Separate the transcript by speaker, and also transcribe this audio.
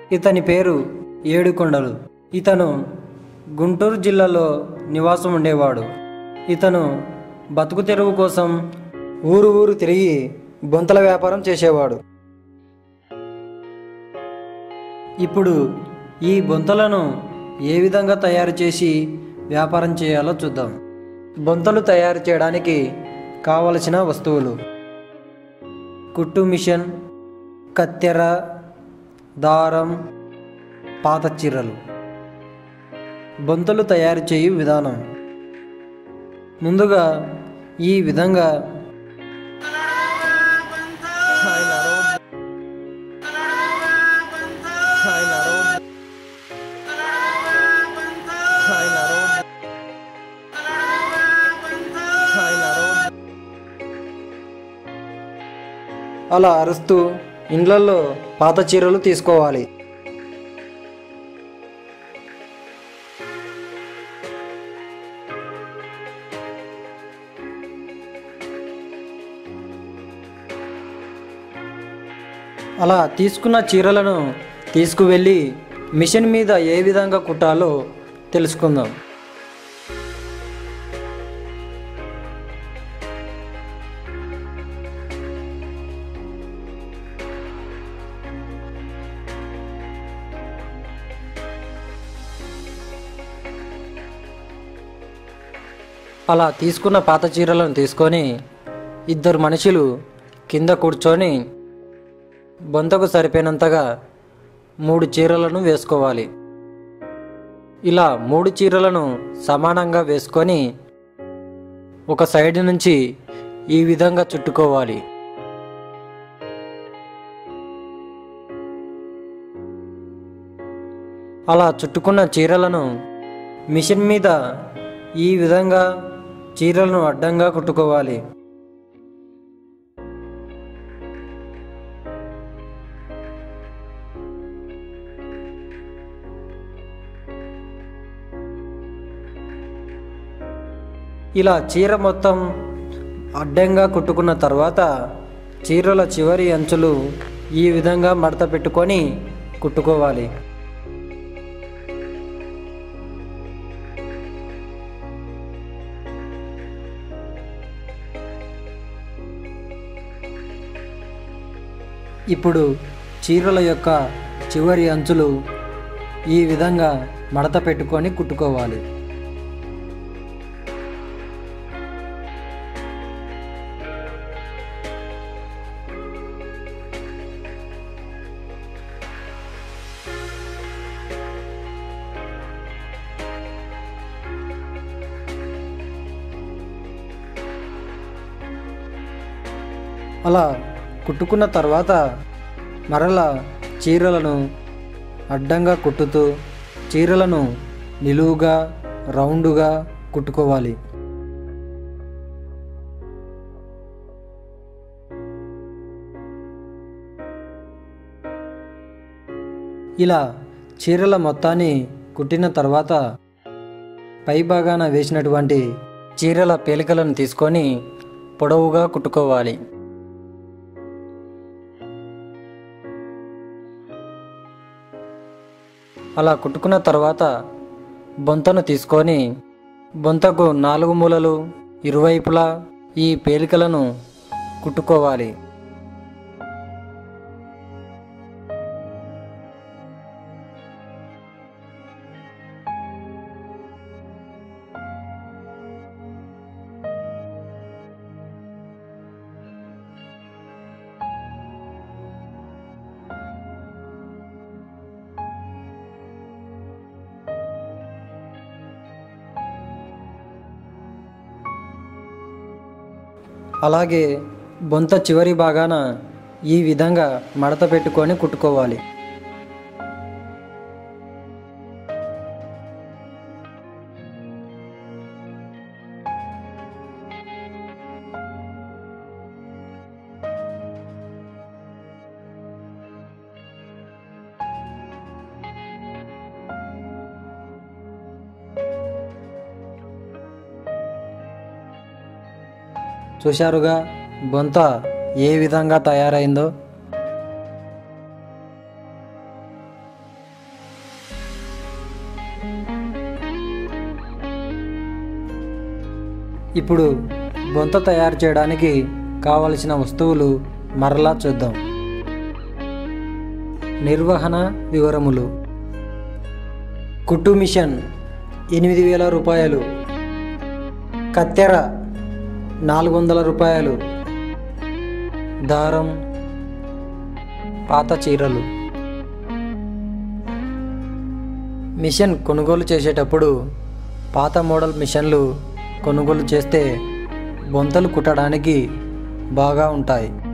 Speaker 1: ఇతని పేరు ఏడుకొండలు ఇతను గుంటూరు జిల్లాలో నివాసం ఉండేవాడు ఇతను బతుకు తెరువు కోసం ఊరు ఊరు తిరిగి బొంతల వ్యాపారం చేసేవాడు ఇప్పుడు ఈ బొంతలను ఏ విధంగా తయారు చేసి వ్యాపారం చేయాలో చూద్దాం బొంతలు తయారు చేయడానికి కావలసిన వస్తువులు కుట్టు మిషన్ కత్తెర దారం పాత చీరలు బొంతలు తయారు చేయు విధానం ముందుగా ఈ విధంగా అలా అరుస్తూ ఇండ్లల్లో పాత చీరలు తీసుకోవాలి అలా తీసుకున్న చీరలను తీసుకువెళ్ళి మిషన్ మీద ఏ విధంగా కుట్టాలో తెలుసుకుందాం అలా తీసుకున్న పాత చీరలను తీసుకొని ఇద్దరు మనుషులు కింద కూర్చొని బొంతకు సరిపోయినంతగా మూడు చీరలను వేసుకోవాలి ఇలా మూడు చీరలను సమానంగా వేసుకొని ఒక సైడ్ నుంచి ఈ విధంగా చుట్టుకోవాలి అలా చుట్టుకున్న చీరలను మిషన్ మీద ఈ విధంగా చీరలను అడ్డంగా కుట్టుకోవాలి ఇలా చీర మొత్తం అడ్డంగా కుట్టుకున్న తర్వాత చీరల చివరి అంచులు ఈ విధంగా మడత పెట్టుకొని కుట్టుకోవాలి ఇప్పుడు చీరల యొక్క చివరి అంచులు ఈ విధంగా మడత పెట్టుకొని కుట్టుకోవాలి అలా కుట్టుకున్న తర్వాత మరలా చీరలను అడ్డంగా కుట్టుతూ చీరలను నిలువుగా రౌండుగా కుట్టుకోవాలి ఇలా చీరల మొత్తాన్ని కుట్టిన తర్వాత పై భాగాన వేసినటువంటి చీరల పేలికలను తీసుకొని పొడవుగా కుట్టుకోవాలి అలా కుట్టుకున్న తర్వాత బొంతను తీసుకొని బొంతకు నాలుగు మూలలు ఇరువైపులా ఈ పేలికలను కుట్టుకోవాలి అలాగే బొంత చివరి భాగాన ఈ విధంగా మడత పెట్టుకొని కుట్టుకోవాలి చూశారుగా బొంత ఏ విధంగా తయారైందో ఇప్పుడు బొంత తయారు చేయడానికి కావలసిన వస్తువులు మరలా చూద్దాం నిర్వహణ వివరములు కుట్టు మిషన్ ఎనిమిది వేల రూపాయలు కత్తెర నాలుగు వందల రూపాయలు దారం పాత చీరలు మిషన్ కొనుగోలు చేసేటప్పుడు పాత మోడల్ మిషన్లు కొనుగోలు చేస్తే బొంతలు కుట్టడానికి బాగా ఉంటాయి